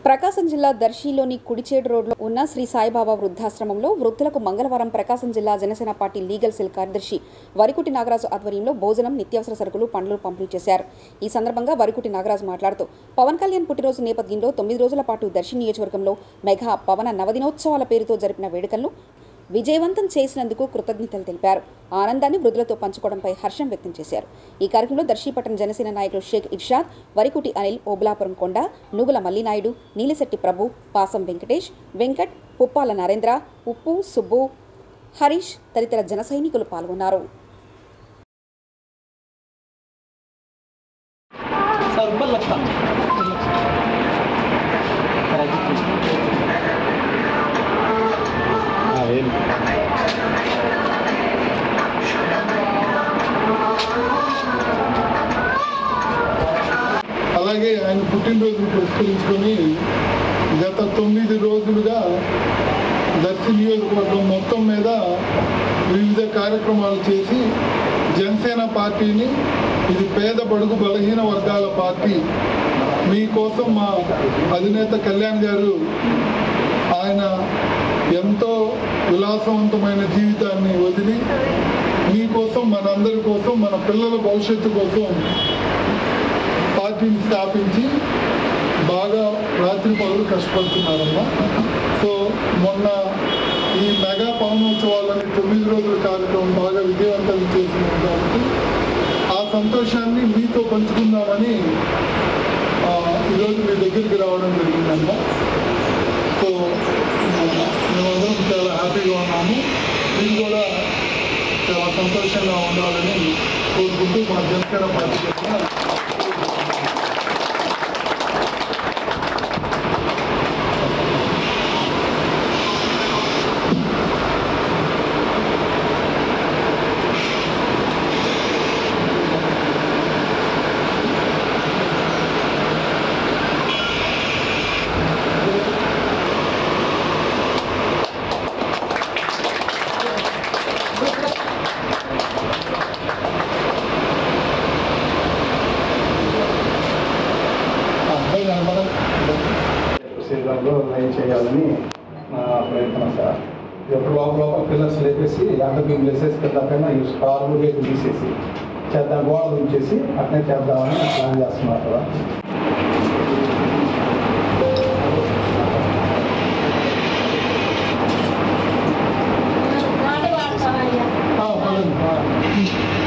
ప్రకాశం జిల్లా దర్శిలోని కుడిచేడు రోడ్లో ఉన్న శ్రీ సాయిబాబా వృద్ధాశ్రమంలో వృద్ధులకు మంగళవారం ప్రకాశం జిల్లా జనసేన పార్టీ లీగల్ సెల్ కార్యదర్శి వరికుటి నాగరాజు ఆధ్వర్యంలో భోజనం నిత్యావసర సరుకులు పండ్లు పంపిణీ చేశారు ఈ సందర్భంగా వరికుటి నాగరాజు మాట్లాడుతూ పవన్ కళ్యాణ్ పుట్టినరోజు నేపథ్యంలో తొమ్మిది రోజుల పాటు దర్శి నియోజకవర్గంలో మెగా పవన నవదినోత్సవాల పేరుతో జరిపిన వేడుకలను విజయవంతం చేసినందుకు కృతజ్ఞతలు తెలిపారు ఆనందాన్ని వృద్ధులతో పంచుకోవడంపై హర్షం వ్యక్తం చేశారు ఈ కార్యక్రమంలో దర్శీపట్నం జనసేన నాయకులు షేక్ ఇర్షాద్ వరికుటి అనిల్ ఓబులాపురం కొండ నుగుల మల్లినాయుడు నీలిశెట్టి ప్రభు పాసం వెంకటేష్ వెంకట్ పుప్పాల నరేంద్ర ఉప్పు సుబ్బు హరీష్ తదితర జన సైనికులు పాల్గొన్నారు सर ऊपर लगता అలాగే ఆయన పుట్టినరోజును పురస్కరించుకొని గత తొమ్మిది రోజులుగా దర్శి నియోజకవర్గం మొత్తం మీద వివిధ కార్యక్రమాలు చేసి జనసేన పార్టీని ఇది పేద బడుగు బలహీన వర్గాల పార్టీ మీకోసం మా అధినేత కళ్యాణ్ గారు ఆయన ఎంతో విలాసవంతమైన జీవితాన్ని వదిలి మీకోసం మనందరి కోసం మన పిల్లల భవిష్యత్తు కోసం పార్టీని స్థాపించి బాగా రాత్రి పగలు కష్టపడుతున్నారమ్మా సో మొన్న ఈ మెగా పవనోత్సవాలని తొమ్మిది రోజుల కార్యక్రమం బాగా విజయవంతం చేసినాం కాబట్టి ఆ సంతోషాన్ని మీతో పంచుకుందామని ఆ, ఈరోజు మీ దగ్గరికి రావడం జరిగిందమ్మా సో మేమందరం చాలా హ్యాపీగా ఉన్నాము మీరు కూడా చాలా సంతోషంగా ఉండాలని కోరుకుంటూ మా జనసేన పార్టీ తరఫున అబ్బాయి కనపడం శ్రీరాములో లైన్ చేయాలని నా ప్రయత్నం సార్ ఎప్పుడు లోపల లోపల పిల్లర్స్ లేపేసి అంత మేము లేసేసి కింద పైన ఈ కారు రేపు తీసేసి చేద్దాం గోడ ఉంచేసి అట్నే చేద్దామని ప్లాన్ చేస్తున్నారు కదా ఆ, పదండి.